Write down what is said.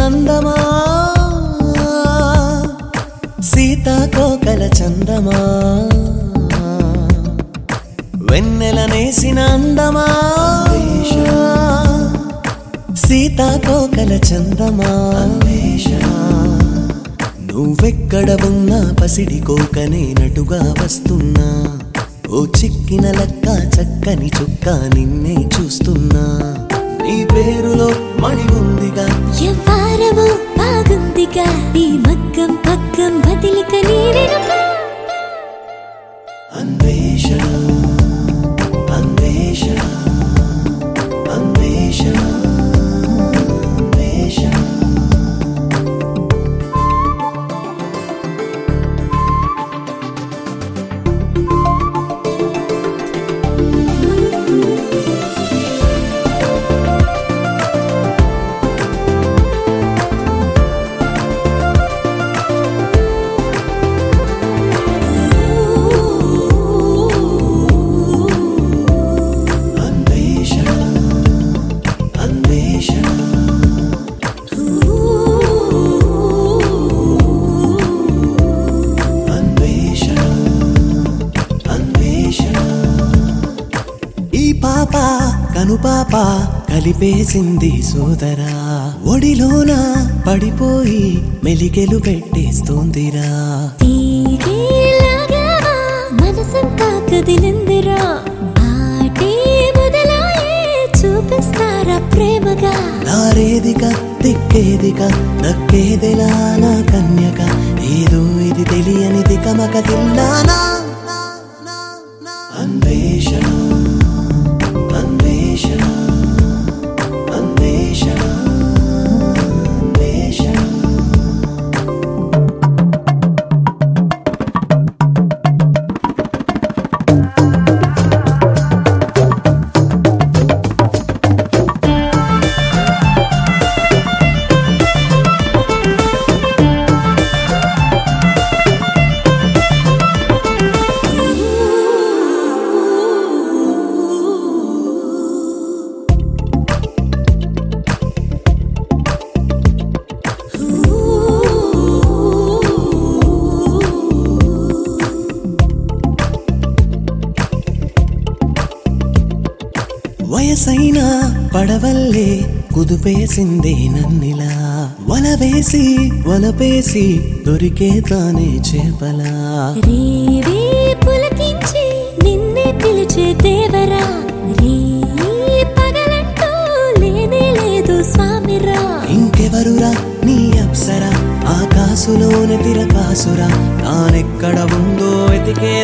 అందమా సీతాకోకల చందమా వెన్నెల నేసిన అందమా సీతాకోకల చందమా నువ్వెక్కడ ఉన్నా పసిడి కోకనేనటుగా వస్తున్నా ఓ చిక్కిన లక్క చక్కని చుక్క నిన్నే చూస్తున్నా నీ పేరులో మణి ఉందిగా ఎవ్వారము బాగుందిగా ఈ మగ్గం పగ్గం వదిలిక నీ వెనుక అన్వేషణ అన్వేషణ అన్వేషణ అన్వేషణ అన్వేషణ అన్వేషణ అన్వేషణ అన్వేషణ ఈ పాప కనుపాప కలిపేసింది సోదరా ఒడిలోన పడిపోయి మెలికెలు పెట్టేస్తోందిరా తీగేలాగావా మనసంతా కదిలిందిరా ఆటే మొదలాయే చూపిస్తారా ప్రేమగా నారేదిక దిక్కేదిక దక్కేదెలా నా కన్యక ఏదో ఇది తెలియనిది కమక తిల్లానా అన్వేషణ అన్వేషణ అన్వేషణ అన్వేషణ వయసైన పడవల్లే కుదుపేసిందే నన్నిలా వల వేసి వలపేసి దొరికే తానే చేపలా రే రే పులకించి నిన్నే పిలిచే దేవరా రే పగలంటూ లేనే లేదు స్వామిరా ఇంకెవరురా నీ అప్సర ఆకాశులోని తిరకాసురా తానెక్కడ ఉందో ఎతికే